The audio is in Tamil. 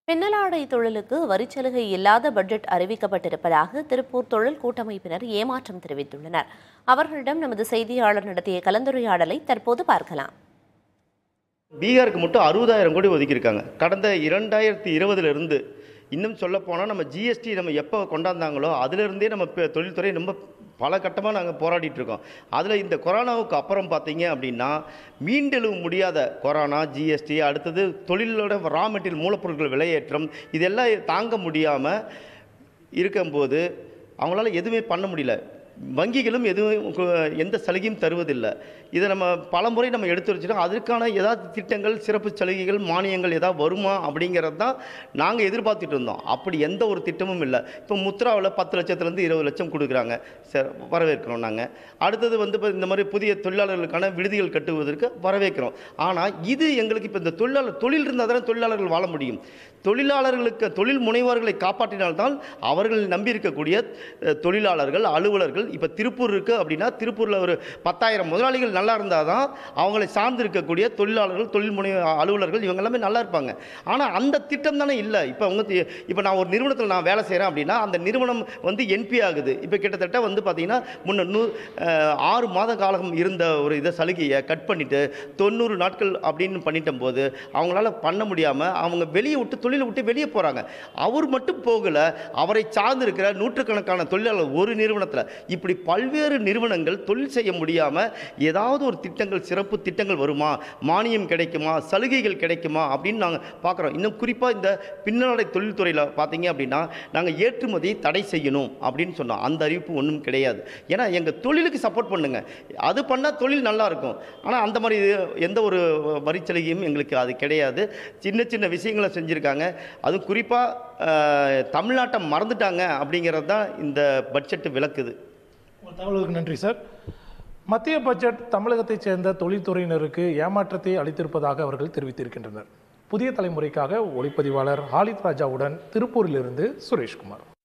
பின்னலாடை தொழிலுக்கு வரிச்சலுகை இல்லாத பட்ஜெட் அறிவிக்கப்பட்டிருப்பதாக திருப்பூர் தொழில் கூட்டமைப்பினர் ஏமாற்றம் தெரிவித்துள்ளனர் அவர்களிடம் நமது செய்தியாளர் நடத்திய கலந்துரையாடலை தற்போது பார்க்கலாம் பீகாருக்கு மட்டும் அறுபதாயிரம் கோடி ஒதுக்கியிருக்காங்க கடந்த இரண்டாயிரத்தி இருபதுலேருந்து இன்னும் சொல்லப்போனால் நம்ம ஜிஎஸ்டி நம்ம எப்போ கொண்டாந்தாங்களோ அதிலிருந்தே நம்ம இப்போ தொழில்துறை ரொம்ப பல கட்டமாக நாங்கள் போராடிட்டு இருக்கோம் அதில் இந்த கொரோனாவுக்கு அப்புறம் பார்த்தீங்க அப்படின்னா மீண்டெழுவ முடியாத கொரோனா ஜிஎஸ்டி அடுத்தது தொழிலோட ரா மெட்டீரியல் மூலப்பொருட்கள் விலையேற்றம் இதெல்லாம் தாங்க முடியாமல் இருக்கும்போது அவங்களால எதுவுமே பண்ண முடியல வங்கிகளும் எதுவும் கு- எந்த சலுகையும் தருவதில்லை இதை நம்ம பல முறை நம்ம எடுத்து வச்சுட்டோம் அதற்கான ஏதாவது திட்டங்கள் சிறப்பு சலுகைகள் மானியங்கள் ஏதாவது வருமா அப்படிங்கிறது தான் நாங்கள் எதிர்பார்த்துட்டு இருந்தோம் அப்படி எந்த ஒரு திட்டமும் இல்லை இப்போ முத்ராவில் பத்து லட்சத்துலேருந்து இருபது லட்சம் கொடுக்குறாங்க சரி வரவேற்கிறோம் நாங்கள் அடுத்தது வந்து இப்போ இந்த மாதிரி புதிய தொழிலாளர்களுக்கான விடுதிகள் கட்டுவதற்கு வரவேற்கிறோம் ஆனால் இது எங்களுக்கு இப்போ இந்த தொழிலாளர் தொழில் இருந்தால் தானே தொழிலாளர்கள் வாழ முடியும் தொழிலாளர்களுக்கு தொழில் முனைவோர்களை காப்பாற்றினால்தான் அவர்கள் நம்பி இருக்கக்கூடிய அஹ், தொழிலாளர்கள் அலுவலர்கள் இப்போ திருப்பூர் இருக்குது அப்படின்னா திருப்பூரில் ஒரு பத்தாயிரம் முதலாளிகள் நல்லா இருந்தால் தான் அவங்களை சார்ந்து இருக்கக்கூடிய தொழிலாளர்கள் தொழில் முனை அலுவலர்கள் இவங்க எல்லாமே நல்லா இருப்பாங்க ஆனால் அந்த திட்டம் தானே இல்லை இப்போ அவங்க தி- இப்போ நான் ஒரு நிறுவனத்தில் நான் வேலை செய்கிறேன் அப்படின்னா அந்த நிறுவனம் வந்து என்பி ஆகுது இப்போ கிட்டத்தட்ட வந்து பார்த்தீங்கன்னா முன்ன நூ அஹ், ஆறு மாத காலம் இருந்த ஒரு இதை சலுகையை கட் பண்ணிவிட்டு தொண்ணூறு நாட்கள் அப்படின்னு பண்ணிட்ட போது அவங்களால பண்ண முடியாமல் அவங்க வெளியே விட்டு தொழிலை விட்டு வெளியே போகிறாங்க அவர் மட்டும் போகலை அவரை சார்ந்து இருக்கிற நூற்றுக்கணக்கான தொழிலாளர் ஒரு நிறுவனத்தில் இப்படி பல்வேறு நிறுவனங்கள் தொழில் செய்ய முடியாமல் ஏதாவது ஒரு திட்டங்கள் சிறப்பு திட்டங்கள் வருமா மானியம் கிடைக்குமா சலுகைகள் கிடைக்குமா அப்படின்னு நாங்கள் பார்க்குறோம் இன்னும் குறிப்பாக இந்த பின்னலாடை தொழில்துறையில் பார்த்தீங்க அப்படின்னா நாங்கள் ஏற்றுமதியை தடை செய்யணும் அப்படின்னு சொன்னோம் அந்த அறிவிப்பு ஒன்றும் கிடையாது ஏன்னா எங்கள் தொழிலுக்கு சப்போர்ட் பண்ணுங்க அது பண்ணால் தொழில் நல்லா இருக்கும் ஆனால் அந்த மாதிரி இது எந்த ஒரு வரிச்சலுகையும் எங்களுக்கு அது கிடையாது சின்ன சின்ன விஷயங்களை செஞ்சுருக்காங்க அதுவும் குறிப்பாக தமிழ்நாட்டை மறந்துட்டாங்க அப்படிங்கிறது தான் இந்த பட்ஜெட்டு விளக்குது உங்கள் தகவலுக்கு நன்றி சார் மத்திய பட்ஜெட் தமிழகத்தைச் சேர்ந்த தொழில்துறையினருக்கு ஏமாற்றத்தை அளித்திருப்பதாக அவர்கள் தெரிவித்திருக்கின்றனர் புதிய தலைமுறைக்காக ஒளிப்பதிவாளர் ஹாலித் ராஜாவுடன் திருப்பூரிலிருந்து சுரேஷ்குமார்